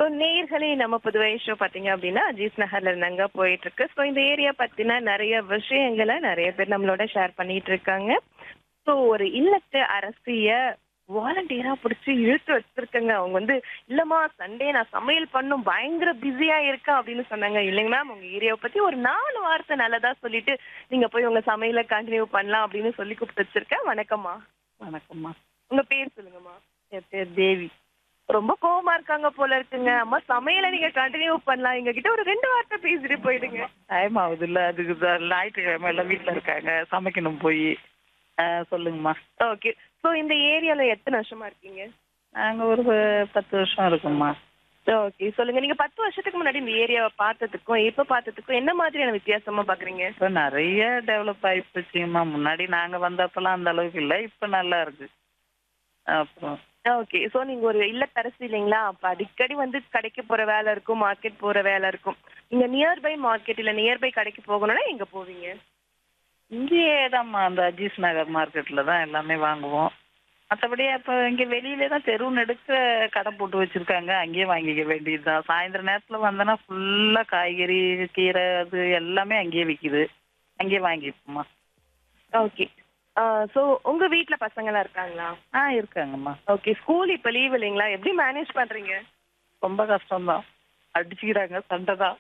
நேர்களே நம்ம புதுவை ஷோ பாத்தீங்க அப்படின்னா அஜீஸ் நகர்ல இருந்தாங்க போயிட்டு இருக்கு ஸோ இந்த ஏரியா பத்தின நிறைய விஷயங்களை நிறைய பேர் நம்மளோட ஷேர் பண்ணிட்டு இருக்காங்க ஸோ ஒரு இல்லத்து அரசிய வாலண்டியரா பிடிச்சி இழுத்து வச்சிருக்கங்க அவங்க வந்து இல்லம்மா சண்டே நான் சமையல் பண்ணும் பயங்கர பிஸியா இருக்கேன் அப்படின்னு சொன்னாங்க இல்லைங்க மேம் உங்க ஏரியாவை பத்தி ஒரு நாலு வார்த்தை நல்லதா சொல்லிட்டு நீங்க போய் உங்க சமையலை கண்டினியூ பண்ணலாம் அப்படின்னு சொல்லி கூப்பிட்டு வச்சிருக்கேன் வணக்கம்மா வணக்கம்மா உங்க பேர் சொல்லுங்கம்மா என் பேர் தேவி ரொம்ப கோவமா இருக்காங்க போல இருக்குங்க அம்மா சமையலை நீங்க கண்டினியூ பண்ணலாம் எங்க கிட்ட ஒரு ரெண்டு வார்த்தை பேசிட்டு போயிடுங்க டைம் ஆகுது இல்ல அதுக்கு தான் ஞாயிற்றுக்கிழமை எல்லாம் வீட்டில் இருக்காங்க சமைக்கணும் போய் சொல்லுங்கம்மா ஓகே சோ இந்த ஏரியால எத்தனை வருஷமா இருக்கீங்க நாங்கள் ஒரு பத்து வருஷம் இருக்கோம்மா ஓகே சொல்லுங்க நீங்க பத்து வருஷத்துக்கு முன்னாடி இந்த ஏரியாவை பார்த்ததுக்கும் இப்ப பார்த்ததுக்கும் என்ன மாதிரியான வித்தியாசமா பாக்குறீங்க இப்போ நிறைய டெவலப் ஆகிப்போச்சுங்கம்மா முன்னாடி நாங்கள் வந்தப்பெல்லாம் அந்த அளவுக்கு இல்லை இப்போ நல்லா இருக்கு அப்புறம் ஓகே சோ நீங்க ஒரு இல்லத்தரசி இல்லைங்களா அப்ப அடிக்கடி வந்து கடைக்கு போற வேலை இருக்கும் மார்க்கெட் போற வேலை இருக்கும் நீங்க நியர்பை மார்க்கெட் இல்ல நியர்பை கடைக்கு போகணும்னா எங்க போவீங்க இங்கேயே தான்மா அந்த அஜீஸ் நகர் மார்க்கெட்டில் தான் எல்லாமே வாங்குவோம் மற்றபடி அப்போ இங்கே வெளியில தான் தெரு நெடுக்க கடை போட்டு வச்சுருக்காங்க அங்கேயே வாங்கிக்க வேண்டியது தான் சாயந்தரம் நேரத்தில் வந்தோன்னா ஃபுல்லாக காய்கறி கீரை அது எல்லாமே அங்கேயே விற்கிது அங்கேயே வாங்கிப்போம்மா ஓகே சோ உங்க வீட்ல பசங்கலாம் இருக்காங்களா ஆ இருக்காங்கம்மா ஓகே ஸ்கூல் இப்ப லீவ் இல்லைங்களா எப்படி மேனேஜ் பண்றீங்க ரொம்ப கஷ்டம்தான் அடிச்சுக்கிறாங்க சண்டை தான்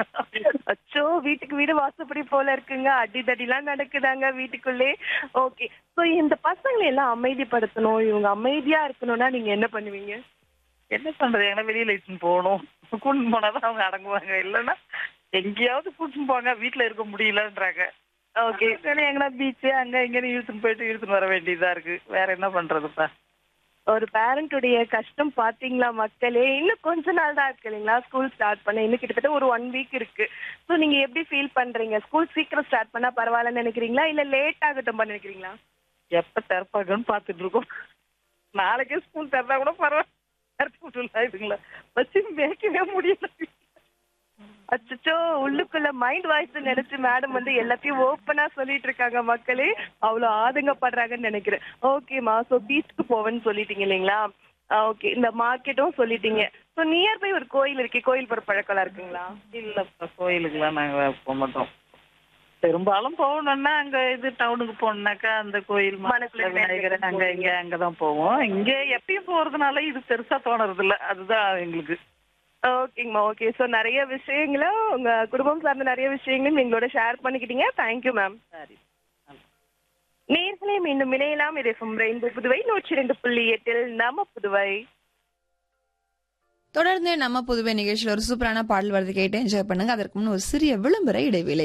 அச்சோ வீட்டுக்கு வீடு வாசப்படி போல இருக்குங்க அடி தடிலாம் நடக்குதாங்க வீட்டுக்குள்ளே ஓகே சோ இந்த பசங்களை எல்லாம் அமைதிப்படுத்தணும் இவங்க அமைதியா இருக்கணும்னா நீங்க என்ன பண்ணுவீங்க என்ன பண்றது ஏன்னா வெளியில இட்டுன்னு போகணும் கூட்டின்னு போனா தான் அவங்க அடங்குவாங்க இல்லைன்னா எங்கேயாவது கூட்டின்னு போங்க வீட்டில் இருக்க முடியலன்றாங்க ஓகே சரி எங்கன்னா பீச்சு அங்க இங்கன்னு இழுத்துன்னு போயிட்டு இழுத்துன்னு வர வேண்டியதா இருக்கு வேற என்ன பண்றதுப்பா ஒரு பேரண்டுடைய கஷ்டம் பாத்தீங்களா மக்களே இன்னும் கொஞ்ச நாள் தான் இருக்கு இல்லைங்களா ஸ்கூல் ஸ்டார்ட் பண்ண இன்னும் கிட்டத்தட்ட ஒரு ஒன் வீக் இருக்கு ஸோ நீங்க எப்படி ஃபீல் பண்றீங்க ஸ்கூல் சீக்கிரம் ஸ்டார்ட் பண்ணா பரவாயில்லன்னு நினைக்கிறீங்களா இல்ல லேட் ஆகட்டும் நினைக்கிறீங்களா எப்ப திறப்பாங்கன்னு பார்த்துட்டு இருக்கோம் நாளைக்கே ஸ்கூல் திறந்தா கூட பரவாயில்ல திறப்பு இதுங்களா வச்சு மேய்க்கவே முடியல அச்சோ உள்ளுக்குள்ள மைண்ட் வாய்ஸ் நினைச்சு மேடம் வந்து எல்லாத்தையும் ஓப்பனா சொல்லிட்டு இருக்காங்க மக்களே அவ்வளவு ஆதங்கப்படுறாங்கன்னு நினைக்கிறேன் ஓகேமா சோ பீச்சுக்கு போவேன்னு சொல்லிட்டீங்க இல்லைங்களா ஓகே இந்த மார்க்கெட்டும் சொல்லிட்டீங்க ஸோ நியர்பை ஒரு கோயில் இருக்கு கோயில் போற பழக்கம்லாம் இருக்குங்களா இல்லப்பா கோயிலுக்குலாம் நாங்க போக மாட்டோம் பெரும்பாலும் போகணும்னா அங்க இது டவுனுக்கு போகணும்னாக்கா அந்த கோயில் மணக்குள விநாயகர் அங்க இங்க அங்கதான் போவோம் இங்க எப்பயும் போறதுனால இது பெருசா தோணுறது இல்ல அதுதான் எங்களுக்கு ஓகேங்கம்மா ஓகே ஸோ நிறைய விஷயங்களை உங்க குடும்பம் சார்ந்த நிறைய விஷயங்களும் எங்களோட ஷேர் பண்ணிக்கிட்டீங்க தேங்க்யூ மேம் சரி நேர்களே மீண்டும் இணையலாம் இது எஃப்எம் ரெயின்போ புதுவை நூற்றி ரெண்டு புள்ளி எட்டில் நம்ம புதுவை தொடர்ந்து நம்ம புதுவை நிகழ்ச்சியில் ஒரு சூப்பரான பாடல் வரது கேட்டு என்ஜாய் பண்ணுங்க அதற்கு முன் ஒரு சிறிய விளம்பர இடைவேளை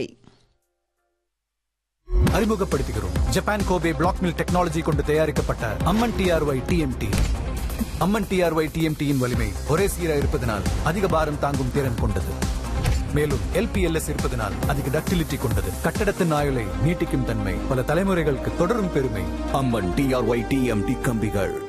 அறிமுகப்படுத்துகிறோம் Japan Kobe black mill technology கொண்டு தயாரிக்கப்பட்ட Amman TRY TMT Amman TRY டிஎம்டியின் வலிமை ஒரே சீராக இருப்பதனால் அதிக பாரம் தாங்கும் திறன் கொண்டது மேலும் எல்பிஎல்எஸ் இருப்பதனால் அதிக டக்டிலிட்டி கொண்டது கட்டடத்தின் ஆயுளை நீட்டிக்கும் தன்மை பல தலைமுறைகளுக்கு தொடரும் பெருமை அம்மன் டிஆர்ஒய் டிஎம்டி கம்பிகள்